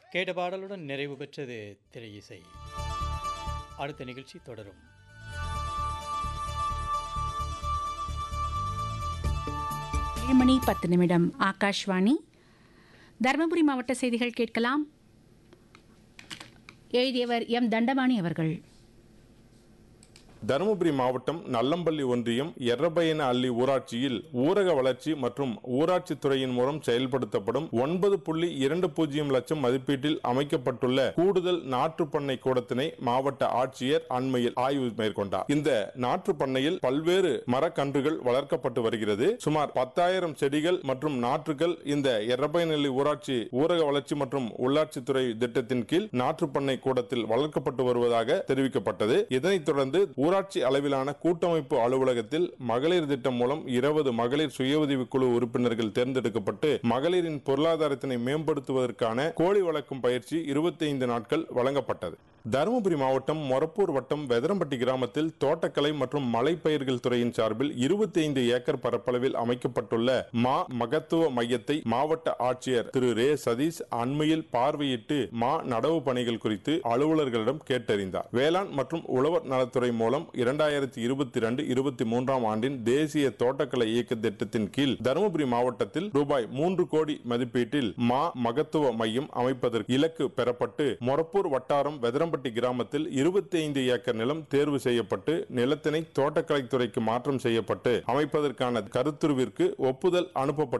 கேட்ட பாடலுடன் நிறைவு பெற்றது திரை இசை அடுத்த நிகழ்ச்சி தொடரும் ஏழு மணி பத்து நிமிடம் ஆகாஷ்வாணி தருமபுரி மாவட்ட செய்திகள் கேட்கலாம் எழுதியவர் எம் தண்டபாணி அவர்கள் தருமபுரி மாவட்டம் நல்லம்பள்ளி ஒன்றியம் எர்ரபயன அள்ளி ஊராட்சியில் ஊரக வளர்ச்சி மற்றும் ஊராட்சி துறையின் மூலம் செயல்படுத்தப்படும் ஒன்பது புள்ளி இரண்டு பூஜ்ஜியம் லட்சம் மதிப்பீட்டில் அமைக்கப்பட்டுள்ள கூடுதல் நாற்று பண்ணை கூடத்தினை மாவட்ட ஆட்சியர் அண்மையில் ஆய்வு மேற்கொண்டார் இந்த நாற்று பண்ணையில் பல்வேறு மரக்கன்றுகள் வளர்க்கப்பட்டு வருகிறது சுமார் பத்தாயிரம் செடிகள் மற்றும் நாற்றுகள் இந்த எர்ரபயனல்லி ஊராட்சி ஊரக வளர்ச்சி மற்றும் உள்ளாட்சித்துறை திட்டத்தின் கீழ் நாற்று பண்ணை கூடத்தில் வளர்க்கப்பட்டு வருவதாக தெரிவிக்கப்பட்டது இதனைத் தொடர்ந்து ஊராட்சி அளவிலான கூட்டமைப்பு அலுவலகத்தில் மகளிர் திட்டம் மூலம் இருபது மகளிர் சுய உதவிக் குழு உறுப்பினர்கள் தேர்ந்தெடுக்கப்பட்டு மகளிரின் பொருளாதாரத்தினை மேம்படுத்துவதற்கான கோழி வளர்க்கும் பயிற்சி இருபத்தி ஐந்து நாட்கள் வழங்கப்பட்டது தருமபுரி மாவட்டம் மொரப்பூர் வட்டம் வெதரம்பட்டி கிராமத்தில் தோட்டக்கலை மற்றும் மலைப்பயிர்கள் துறையின் சார்பில் இருபத்தி ஐந்து ஏக்கர் பரப்பளவில் அமைக்கப்பட்டுள்ள மா மகத்துவ மையத்தை மாவட்ட ஆட்சியர் திரு ரே சதீஷ் அண்மையில் பார்வையிட்டு மா நடவு பணிகள் குறித்து அலுவலர்களிடம் கேட்டறிந்தார் வேளாண் மற்றும் உழவர் நலத்துறை மூலம் இரண்டாயிரத்தி இருபத்தி ரெண்டு இருபத்தி மூன்றாம் ஆண்டின் தேசிய தோட்டக்கலை இயக்க திட்டத்தின் கீழ் தருமபுரி மாவட்டத்தில் ரூபாய் மூன்று கோடி மதிப்பீட்டில் மா மகத்துவ மையம் அமைப்பதற்கு இலக்கு பெறப்பட்டு மொரப்பூர் வட்டாரம் வெதரம்பட்டி கிராமத்தில் இருபத்தி ஐந்து ஏக்கர் நிலம் தேர்வு செய்யப்பட்டு நிலத்தினை தோட்டக்கலைத்துறைக்கு மாற்றம் செய்யப்பட்டு அமைப்பதற்கான கருத்துருவிற்கு ஒப்புதல் அனுப்பப்பட்டு